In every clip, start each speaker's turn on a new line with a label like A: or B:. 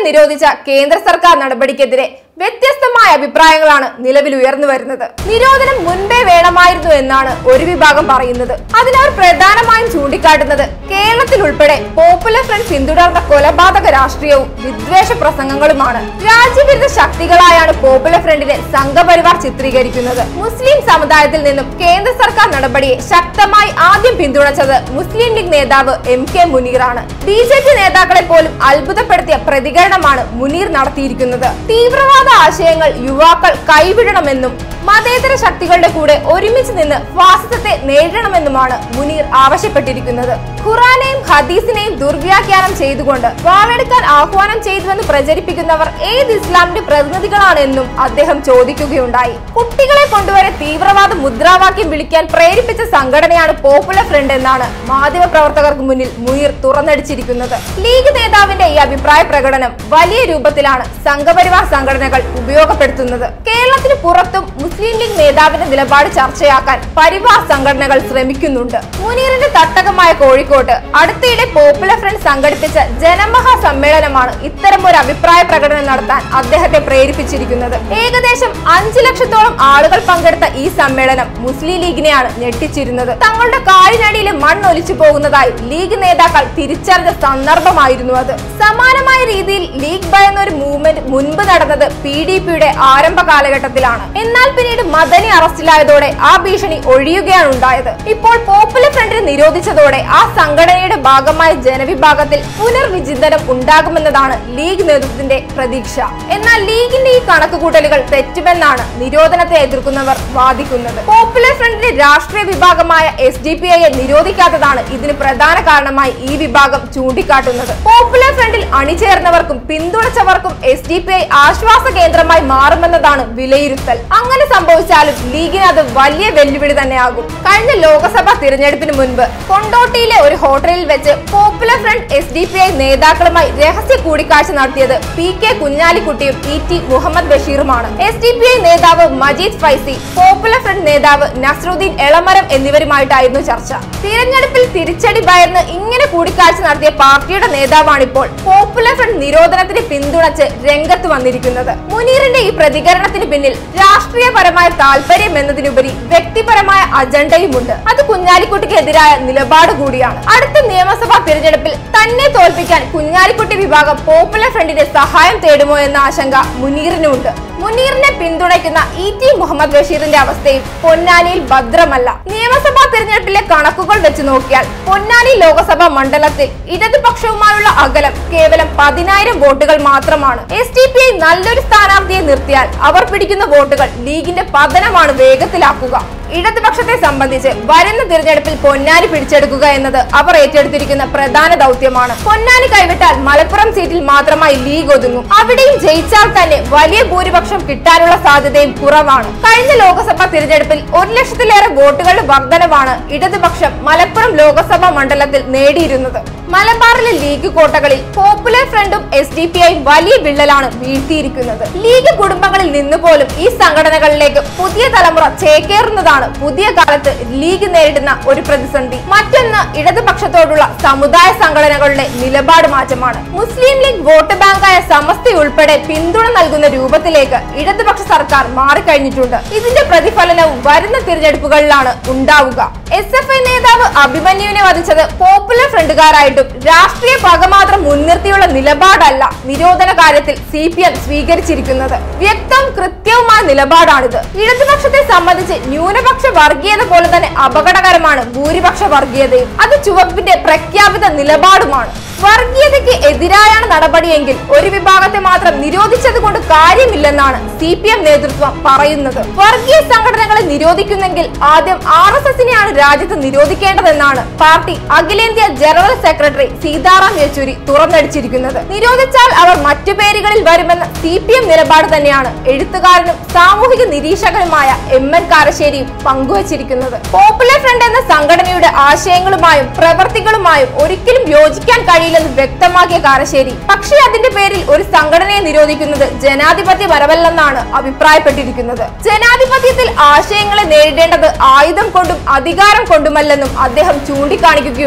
A: നിരോധിച്ച കേന്ദ്ര സർക്കാർ നടപടിക്കെതിരെ വ്യത്യസ്തമായ അഭിപ്രായങ്ങളാണ് നിലവിൽ ഉയർന്നു വരുന്നത് നിരോധനം മുൻപേ വേണമായിരുന്നു എന്നാണ് ഒരു വിഭാഗം പറയുന്നത് അതിനവർ പ്രധാനമായും ചൂണ്ടിക്കാട്ടുന്നത് കേരളത്തിൽ ഉൾപ്പെടെ പോപ്പുലർ ഫ്രണ്ട് പിന്തുടർന്ന കൊലപാതക രാഷ്ട്രീയവും വിദ്വേഷ പ്രസംഗങ്ങളുമാണ് രാജ്യവിരുദ്ധ ശക്തികളായാണ് പോപ്പുലർ ഫ്രണ്ടിനെ സംഘപരിവാർ ചിത്രീകരിക്കുന്നത് മുസ്ലിം സമുദായത്തിൽ നിന്നും കേന്ദ്ര സർക്കാർ നടപടിയെ ശക്തമായി ആദ്യം പിന്തുണച്ചത് മുസ്ലിം ലീഗ് നേതാവ് എം കെ മുനീറാണ് ബി ജെ പി നേതാക്കളെ പോലും അത്ഭുതപ്പെടുത്തിയ പ്രതികരണമാണ് മുനീർ നടത്തിയിരിക്കുന്നത് തീവ്രവാദ ആശയങ്ങൾ യുവാക്കൾ കൈവിടണമെന്നും മതേതര ശക്തികളുടെ കൂടെ ഒരുമിച്ച് നിന്ന് ഫാസിസത്തെ നേരിടണമെന്നുമാണ് മുനീർ ആവശ്യപ്പെട്ടിരിക്കുന്നത് ഖുറാനെയും ഹദീസിനെയും ദുർവ്യാഖ്യാനം ചെയ്തുകൊണ്ട് വാളെടുക്കാൻ ആഹ്വാനം ചെയ്തുവെന്ന് പ്രചരിപ്പിക്കുന്നവർ ഏത് ഇസ്ലാമിന്റെ പ്രതിനിധികളാണെന്നും അദ്ദേഹം ചോദിക്കുകയുണ്ടായി കുട്ടികളെ കൊണ്ടുവരെ തീവ്രവാദ മുദ്രാവാക്യം വിളിക്കാൻ പ്രേരിപ്പിച്ച സംഘടനയാണ് പോപ്പുലർ ഫ്രണ്ട് എന്നാണ് മാധ്യമപ്രവർത്തകർക്ക് മുന്നിൽ മുനീർ തുറന്നടിച്ചിരിക്കുന്നത് ലീഗ് നേതാവിന്റെ ഈ അഭിപ്രായ പ്രകടനം വലിയ രൂപത്തിലാണ് സംഘപരിവാർ സംഘടനകൾ ഉപയോഗപ്പെടുത്തുന്നത് കേരളത്തിന് പുറത്തും മുസ്ലിം ലീഗ് നേതാവിന്റെ നിലപാട് ചർച്ചയാക്കാൻ പരിവാർ സംഘടനകൾ ശ്രമിക്കുന്നുണ്ട് മുനീറിന്റെ തട്ടകമായ കോഴിക്കോട്ട് അടുത്തിടെ പോപ്പുലർ ഫ്രണ്ട് സംഘടിപ്പിച്ച ജനമഹാ സമ്മേളനമാണ് ഇത്തരം ഒരു അഭിപ്രായ പ്രകടനം നടത്താൻ അദ്ദേഹത്തെ പ്രേരിപ്പിച്ചിരിക്കുന്നത് ഏകദേശം അഞ്ചു ലക്ഷത്തോളം ആളുകൾ പങ്കെടുത്ത ഈ സമ്മേളനം മുസ്ലിം ലീഗിനെയാണ് ഞെട്ടിച്ചിരുന്നത് തങ്ങളുടെ കാലിനടിയിലെ മണ്ണൊലിച്ചു പോകുന്നതായി ലീഗ് നേതാക്കൾ തിരിച്ചറിഞ്ഞ സന്ദർഭമായിരുന്നു അത് സമാനമായ രീതിയിൽ ലീഗ് ഭയന്ന ഒരു മൂവ്മെന്റ് മുൻപ് നടന്നത് പി ഡി പിയുടെ ആരംഭ കാലഘട്ടത്തിലാണ് എന്നാൽ പിന്നീട് മദനി അറസ്റ്റിലായതോടെ ആ ഭീഷണി ഒഴിയുകയാണ് ഉണ്ടായത് ഇപ്പോൾ പോപ്പുലർ ഫ്രണ്ടിനെ നിരോധിച്ചതോടെ ആ സംഘടനയുടെ ഭാഗമായ ജനവിഭാഗത്തിൽ പുനർവിചിന്തനം ഉണ്ടാകുമെന്നതാണ് ലീഗ് നേതൃത്വത്തിന്റെ പ്രതീക്ഷ എന്നാൽ ലീഗിന്റെ ഈ കണക്കുകൂട്ടലുകൾ തെറ്റുമെന്നാണ് നിരോധനത്തെ എതിർക്കുന്നവർ വാദിക്കുന്നത് പോപ്പുലർ ഫ്രണ്ടിന്റെ രാഷ്ട്രീയ വിഭാഗമായ എസ് ഡി പി ഐയെ നിരോധിക്കാത്തതാണ് ഇതിന് പ്രധാന കാരണമായി ഈ വിഭാഗം ചൂണ്ടിക്കാട്ടുന്നത് പോപ്പുലർ ഫ്രണ്ടിൽ അണിചേർന്നവർക്കും പിന്തുണച്ചവർക്കും എസ് ഡി പി ഐ ആശ്വാസ കേന്ദ്രമായി മാറുമെന്നതാണ് വിലയിരുത്തൽ അങ്ങനെ സംഭവിച്ചാലും ലീഗിന് അത് വലിയ വെല്ലുവിളി തന്നെയാകും കഴിഞ്ഞ ലോക്സഭാ തിരഞ്ഞെടുപ്പിന് മുൻപ് കൊണ്ടോട്ടിയിലെ ഒരു ഹോട്ടലിൽ വെച്ച് popular front S D P I നേതാക്കളുമായി രഹസ്യ കൂടിക്കാഴ്ച നടത്തിയത് പി കെ കുഞ്ഞാലിക്കുട്ടിയും ഇ ടി മുഹമ്മദ് ബഷീറുമാണ് എസ് ഡി പി ഐ നേതാവ് മജീദ് ഫൈസി പോപ്പുലർ ഫ്രണ്ട് നേതാവ് നസ്രുദ്ദീൻ എളമരം എന്നിവരുമായിട്ടായിരുന്നു ചർച്ച തിരഞ്ഞെടുപ്പിൽ തിരിച്ചടി ഭയന്ന് ഇങ്ങനെ കൂടിക്കാഴ്ച നടത്തിയ പാർട്ടിയുടെ നേതാവാണിപ്പോൾ പോപ്പുലർ ഫ്രണ്ട് നിരോധനത്തിന് പിന്തുണച്ച് രംഗത്ത് വന്നിരിക്കുന്നത് മുനീറിന്റെ ഈ പ്രതികരണത്തിന് പിന്നിൽ രാഷ്ട്രീയപരമായ താല്പര്യം എന്നതിനുപരി വ്യക്തിപരമായ അജണ്ടയുമുണ്ട് അത് കുഞ്ഞാലിക്കുട്ടിക്ക് എതിരായ നിലപാട് കൂടിയാണ് അടുത്ത നിയമസഭാ തിരഞ്ഞെടുപ്പിൽ തന്നെ തോൽപ്പിക്കാൻ കുഞ്ഞാലിക്കുട്ടി വിഭാഗം പോപ്പുലർ ഫ്രണ്ടിന്റെ സഹായം തേടുമോ എന്ന ആശങ്ക മുനീറിനുമുണ്ട് മുനീറിനെ പിന്തുണയ്ക്കുന്ന ഇ ടി മുഹമ്മദ് ബഷീറിന്റെ അവസ്ഥയും പൊന്നാനിയിൽ ഭദ്രമല്ല നിയമസഭാ തിരഞ്ഞെടുപ്പിലെ കണക്കുകൾ വെച്ച് നോക്കിയാൽ പൊന്നാനി ലോക്സഭാ മണ്ഡലത്തിൽ ഇടതുപക്ഷവുമായുള്ള അകലം കേവലം പതിനായിരം വോട്ടുകൾ മാത്രമാണ് എസ് ഡി പി ഐ നല്ലൊരു സ്ഥാനാർത്ഥിയെ നിർത്തിയാൽ അവർ പിടിക്കുന്ന വോട്ടുകൾ ലീഗിന്റെ പതനമാണ് വേഗത്തിലാക്കുക ഇടതുപക്ഷത്തെ സംബന്ധിച്ച് വരുന്ന തിരഞ്ഞെടുപ്പിൽ പൊന്നാനി പിടിച്ചെടുക്കുക എന്നത് അവർ ഏറ്റെടുത്തിരിക്കുന്ന പ്രധാന ദൗത്യമാണ് പൊന്നാനി കൈവിട്ടാൽ മലപ്പുറം സീറ്റിൽ മാത്രമായി ലീഗ് ഒതുങ്ങും അവിടെയും ജയിച്ചാൽ തന്നെ വലിയ ഭൂരിപക്ഷം കിട്ടാനുള്ള സാധ്യതയും കുറവാണ് കഴിഞ്ഞ ലോക്സഭാ തിരഞ്ഞെടുപ്പിൽ ഒരു ലക്ഷത്തിലേറെ വോട്ടുകളുടെ വർധനവാണ് ഇടതുപക്ഷം മലപ്പുറം ലോക്സഭാ മണ്ഡലത്തിൽ നേടിയിരുന്നത് മലബാറിലെ ലീഗ് കോട്ടകളിൽ പോപ്പുലർ ഫ്രണ്ടും എസ് ഡി പി ഐ വലിയ വിള്ളലാണ് വീഴ്ത്തിയിരിക്കുന്നത് ലീഗ് കുടുംബങ്ങളിൽ നിന്ന് പോലും ഈ സംഘടനകളിലേക്ക് പുതിയ തലമുറ ചേക്കേറുന്നതാണ് പുതിയ കാലത്ത് ലീഗ് നേരിടുന്ന ഒരു പ്രതിസന്ധി മറ്റൊന്ന് ഇടതുപക്ഷത്തോടുള്ള സമുദായ സംഘടനകളുടെ നിലപാട് മാറ്റമാണ് മുസ്ലിം ലീഗ് വോട്ട് ബാങ്കായ സമസ്ത ഉൾപ്പെടെ പിന്തുണ നൽകുന്ന രൂപത്തിലേക്ക് ഇടതുപക്ഷ സർക്കാർ മാറിക്കഴിഞ്ഞിട്ടുണ്ട് ഇതിന്റെ പ്രതിഫലനവും വരുന്ന തിരഞ്ഞെടുപ്പുകളിലാണ് ഉണ്ടാവുക എസ് എഫ് ഐ നേതാവ് അഭിമന്യുവിനെ വധിച്ചത് പോപ്പുലർ ഫ്രണ്ടുകാരായിട്ടും രാഷ്ട്രീയ പക മാത്രം മുൻനിർത്തിയുള്ള നിലപാടല്ല നിരോധന കാര്യത്തിൽ സി പി എം സ്വീകരിച്ചിരിക്കുന്നത് വ്യക്തവും കൃത്യവുമായ നിലപാടാണിത് ഇടതുപക്ഷത്തെ സംബന്ധിച്ച് ന്യൂനപക്ഷ വർഗീയത പോലെ തന്നെ അപകടകരമാണ് ഭൂരിപക്ഷ വർഗീയതയും അത് ചുവപ്പിന്റെ പ്രഖ്യാപിത നിലപാടുമാണ് വർഗീയതയ്ക്ക് എതിരായാണ് നടപടിയെങ്കിൽ ഒരു വിഭാഗത്തെ മാത്രം നിരോധിച്ചത് കൊണ്ട് കാര്യമില്ലെന്നാണ് സി പി എം നേതൃത്വം പറയുന്നത് വർഗീയ സംഘടനകളെ നിരോധിക്കുന്നെങ്കിൽ ആദ്യം ആർ എസ് എസിനെയാണ് രാജ്യത്ത് നിരോധിക്കേണ്ടതെന്നാണ് പാർട്ടി അഖിലേന്ത്യാ ജനറൽ സെക്രട്ടറി സീതാറാം യെച്ചൂരി തുറന്നടിച്ചിരിക്കുന്നത് നിരോധിച്ചാൽ അവർ മറ്റു പേരുകളിൽ വരുമെന്ന സി പി എം നിലപാട് തന്നെയാണ് എഴുത്തുകാരനും സാമൂഹിക നിരീക്ഷകനുമായ എം എൻ കാരശ്ശേരിയും പങ്കുവച്ചിരിക്കുന്നത് പോപ്പുലർ ഫ്രണ്ട് എന്ന സംഘടനയുടെ ആശയങ്ങളുമായും പ്രവർത്തികളുമായും ഒരിക്കലും യോജിക്കാൻ കഴിയില്ലെന്ന് വ്യക്തമാക്കിയ കാരശ്ശേരി പക്ഷേ അതിന്റെ പേരിൽ ഒരു സംഘടനയെ നിരോധിക്കുന്നത് ജനാധിപത്യപരമല്ലെന്നാണ് അഭിപ്രായപ്പെട്ടിരിക്കുന്നത് ജനാധിപത്യത്തിൽ ആശയങ്ങളെ നേരിടേണ്ടത് ആയുധം കൊണ്ടും അധികാരം കൊണ്ടുമല്ലെന്നും അദ്ദേഹം ചൂണ്ടിക്കാണിക്കുകയുണ്ടായി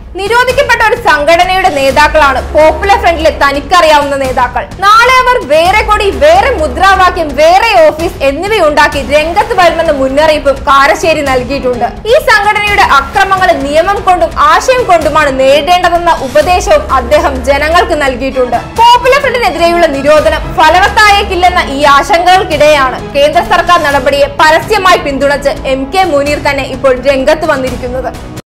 A: നിരോധിക്കപ്പെട്ട ഒരു സംഘടനയുടെ നേതാക്കളാണ് പോപ്പുലർ ഫ്രണ്ടിലെ തനിക്കറിയാവുന്ന നേതാക്കൾ നാളെ അവർ വേറെ കൊടി വേറെ മുദ്രാവാക്യം വേറെ ഓഫീസ് എന്നിവയുണ്ടാക്കി രംഗത്ത് വരുമെന്ന മുന്നറിയിപ്പും കാരശ്ശേരി നൽകിയിട്ടുണ്ട് ഈ സംഘടനയുടെ അക്രമങ്ങൾ നിയമം കൊണ്ടും ആശയം കൊണ്ടുമാണ് നേരിടേണ്ടതെന്ന ഉപദേശവും അദ്ദേഹം ജനങ്ങൾക്ക് നൽകിയിട്ടുണ്ട് പോപ്പുലർ ഫ്രണ്ടിനെതിരെയുള്ള നിരോധനം ഫലവത്തായേക്കില്ലെന്ന ഈ ആശങ്കകൾക്കിടെയാണ് കേന്ദ്ര സർക്കാർ നടപടിയെ പരസ്യമായി പിന്തുണച്ച് എം കെ മുനീർ തന്നെ ഇപ്പോൾ രംഗത്ത് വന്നിരിക്കുന്നത്